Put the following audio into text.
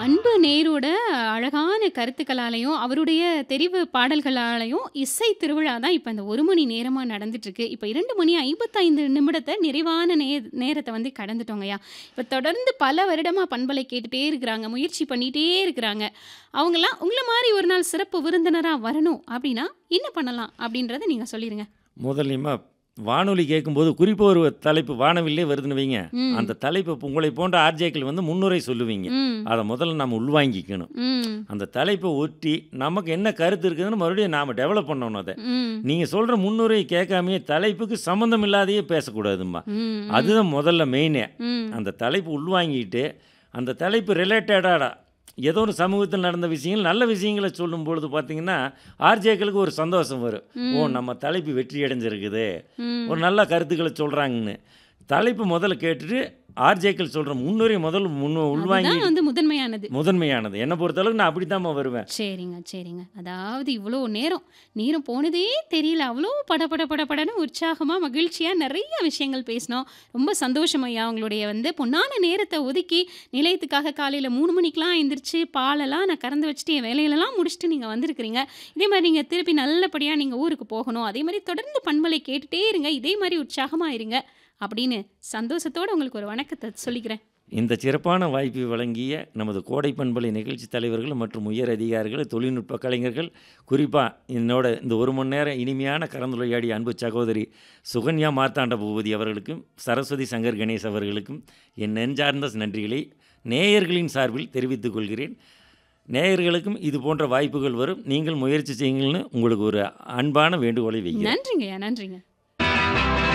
அன்பு நேரோட அழகான கருத்துக்களாலயும், அவருடைய தெரிவு பாடல்களாலயும் இசை திருவிழா தான் இப்ப இந்த 1 மணி நேரமா நடந்துட்டுருக்கு. இப்ப 2 மணி 55 நிமிடத்த நிறைவான நே நேரத்த வந்து கடந்துட்டோங்கய்யா. இப்ப தொடர்ந்து பல வருடமா பண்பலை கேட்டுட்டே இருக்கிறாங்க. முயற்சி பண்ணிட்டே இருக்கிறாங்க. அவங்கலாம் உங்கள மாரி ஒரு நாள் சிறப்பு விருந்தினரா வரணும் அப்டின்னா, என்ன பண்ணலாம்? அப்டின்றத நீங்க சொல்லிருங்க. முதல்லையுமா வானொலி கேட்கும்போது குறிப்பா ஒரு தலைப்பு வானவில்லே வருதுன்னு வைங்க. ம். அந்த தலைப்பு உங்களை போன்ற ஆர்ஜேக்கள் வந்து முன்னுரை சொல்லுவீங்க. ம். அத முதல்ல நம்ம உள்வாங்கிக்கணும். ம். அந்த தலைப்ப ஒட்டி நமக்கு என்ன கருத்து இருக்குதுன்னு மறுபடியும் நாம டெவலப் பண்ணணும் அத. ம். நீங்க சொல்ற முன்னுரை கேட்காமயே தலைப்புக்கு சம்மந்தம் இல்லாதயே பேசக்கூடாதும்மா. ம். ம். அதுதான் முதல்ல மெயினே. ம். அந்த தலைப்பு உள்வாங்கிட்டு, அந்த தலைப்பு ரிலேட்டடா ஏதோ ஒரு சமூகத்தில் நடந்த விஷயங்கள், நல்ல விஷயங்கள சொல்லும்பொழுது பார்த்தீங்கன்னா, ஆர்ஜேக்களுக்கு ஒரு சந்தோஷம் வரும். ஓ! ம். நம்ம தலைப்பு வெற்றி அடைஞ்சிருக்குது. ம். ஒரு நல்ல கருத்துக்கள சொல்றாங்கன்னு. தலைப்பு முதல்ல கேட்டுட்டு, ஆர்ஜேக்கள் சொல்ற முன்னுரை முதல்ல முன் உள்வாங்கி அதுதான் வந்து முதன்மையானது. முதன்மையானது. என்ன பொறுத்தளவுக்கு நான் அப்படித்தாம்மா வருவேன். சரிங்க, சரிங்க. அதாவது இவ்வளோ நேரம், நேரம் போனதே தெரியல. அவ்வளோ பட பட பட படன்னு உற்சாகமா, மகிழ்ச்சியா நெறைய விஷயங்கள் பேசினோம். ரொம்ப சந்தோஷம் ஐயா. உங்களுடைய வந்து பொன்னான நேரத்த ஒதுக்கி, நிலையத்துக்காக காலையில 3 மணிக்கெல்லாம் எந்திரிச்சு, பாலெல்லாம் நான் கறந்து வச்சுட்டு, என் வேலைகளெல்லாம் முடிச்சுட்டு நீங்க வந்திருக்கிறீங்க. இதே மாரி நீங்க திருப்பி நல்லபடியா நீங்க ஊருக்கு போகணும். அதே மாரி தொடர்ந்து பண்பலை கேட்டுட்டே இருங்க. இதே மாரி உற்சாகமா இருங்க. அப்படின்னு சந்தோஷத்தோட உங்களுக்கு ஒரு வணக்கத்த சொல்லிக்கிறேன். இந்த சிறப்பான வாய்ப்பை வழங்கிய நமது கோடை பண்பலை நிகழ்ச்சி தலைவர்கள் மற்றும் உயர் அதிகாரிகள், தொழில்நுட்ப கலைஞர்கள், குறிப்பா என்னோட இந்த 1 மணி நேரம் இனிமையான கலந்துரையாடிய அன்பு சகோதரி சுகன்யா மார்த்தாண்ட பூபதி அவர்களுக்கும், சரஸ்வதி சங்கர் கணேஷ் அவர்களுக்கும் என் நெஞ்சார்ந்த நன்றிகளை நேயர்களின் சார்பில் தெரிவித்துக் கொள்கிறேன். நேயர்களுக்கும் இது போன்ற வாய்ப்புகள் வரும். நீங்கள் முயற்சி செய்யுங்கள்னு உங்களுக்கு ஒரு அன்பான வேண்டுகோளை வைக்கிறேன். நன்றிங்கய்யா. நன்றிங்க.